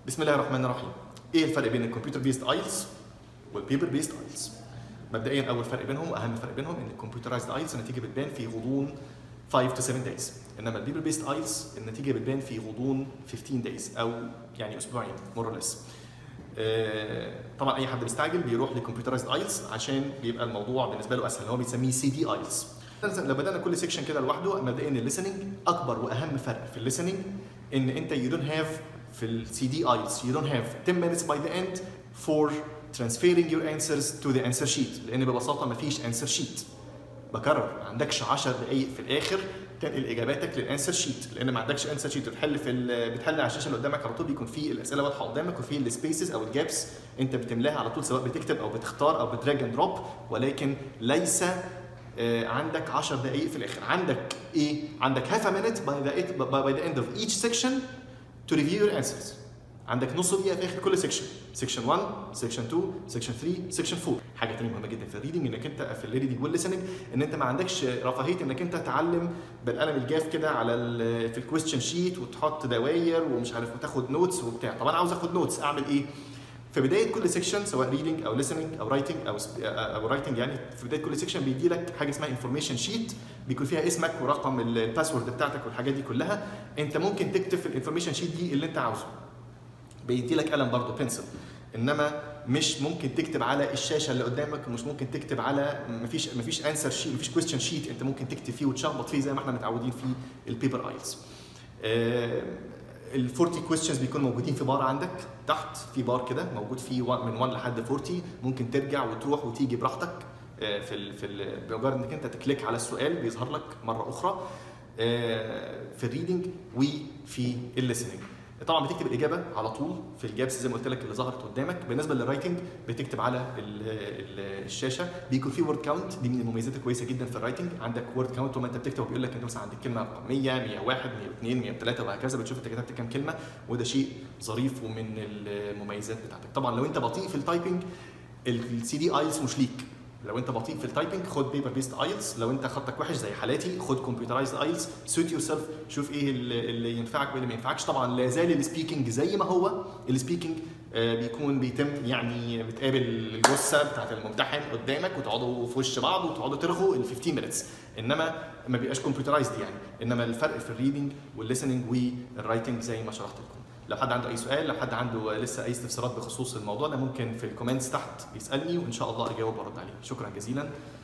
بسم الله الرحمن الرحيم ايه الفرق بين الكمبيوتر بيست ايلتس والبيبر بيست ايلتس مبدئيا اول فرق بينهم واهم فرق بينهم ان الكمبيوترايزد ايلتس النتيجه بتبان في غضون 5 to 7 days انما البيبر بيست ايلتس النتيجه بتبان في غضون 15 days او يعني اسبوعين مور اور ليس طبعا اي حد مستعجل بيروح لكمبيوترايزد ايلتس عشان بيبقى الموضوع بالنسبه له اسهل هو بيسميه سي دي ايلتس لو بدانا كل سيكشن كده لوحده مبدئيا الليسننج اكبر واهم فرق في الليسننج ان انت يو دونت هاف في السي دي ايلتس you don't have 10 minutes by the end for transferring your answers to the answer sheet لان ببساطه مفيش answer sheet بكرر ما عندكش 10 دقائق في الاخر تنقل اجاباتك للانسر شيت لان ما عندكش انسر شيت بتحل في بتحل على الشاشه اللي قدامك على طول بيكون في الاسئله واضحه قدامك وفي السبيسز او الجابس انت بتملاها على طول سواء بتكتب او بتختار او بتراج اند دروب ولكن ليس عندك 10 دقائق في الاخر عندك ايه عندك half a minute by the, by the end of each section to review your answers عندك نص دقيقه في اخر كل سيكشن سيكشن 1 سيكشن 2 سيكشن 3 سيكشن 4 حاجه ثانيه مهمه جدا في الريدنج انك انت في الريدنج والليسننج ان انت ما عندكش رفاهيه انك انت تعلم بالقلم الجاف كده على في الكويستشن شيت وتحط دواير ومش عارف وتاخد نوتس وبتاع طب انا عاوز اخد نوتس اعمل ايه في بدايه كل سيكشن سواء ريدنج او listening او رايتنج او او رايتنج يعني في بدايه كل سيكشن بيدي لك حاجه اسمها انفورميشن شيت بيكون فيها اسمك ورقم الباسورد بتاعتك والحاجات دي كلها انت ممكن تكتب في الانفورميشن شيت دي اللي انت عاوزه بيدي لك قلم برضه بنسل انما مش ممكن تكتب على الشاشه اللي قدامك ومش ممكن تكتب على مفيش مفيش انسر شيت مفيش كويستشن شيت انت ممكن تكتب فيه وتشخبط فيه زي ما احنا متعودين في البيبر ايلز ال 40 كويستشنز بيكونوا موجودين في بار عندك تحت في بار كده موجود فيه من 1 لحد 40 ممكن ترجع وتروح وتيجي براحتك في ال في ال بمجرد انك انت تكليك على السؤال بيظهر لك مره اخرى في الريدنج وفي الليسننج طبعا بتكتب الاجابه على طول في الجابس زي ما قلت لك اللي ظهرت قدامك بالنسبه للرايتنج بتكتب على ال ال الشاشه بيكون في وورد كاونت دي من المميزات الكويسه جدا في الرايتنج عندك وورد كاونت وما انت بتكتب بيقول لك انت مثلا عندك كلمه رقم 100 101 102 103 وهكذا بتشوف انت كتبت كام كلمه وده شيء ظريف ومن المميزات بتاعتك طبعا لو انت بطيء في التايبنج السي دي ايلز مش ليك لو انت بطيء في التايبنج خد بيبر بيست ايلز لو انت خطك وحش زي حالاتي خد كمبيوترايزد ايلز سوت يور سيلف شوف ايه اللي ينفعك وايه اللي ما ينفعكش طبعا لا زال السبيكنج زي ما هو السبيكنج بيكون بيتم يعني بتقابل الجثه بتاعت الممتحن قدامك وتقعدوا في وش بعض وتقعدوا ترغوا ال 15 مينتس انما ما بيبقاش كمبيوترايزد يعني انما الفرق في الريدنج والليسننج والرايتنج زي ما شرحت لكم لو حد عنده اي سؤال لو حد عنده لسه اي استفسارات بخصوص الموضوع ده ممكن في الكومنتس تحت يسالني وان شاء الله اجاوب وارد عليه شكرا جزيلا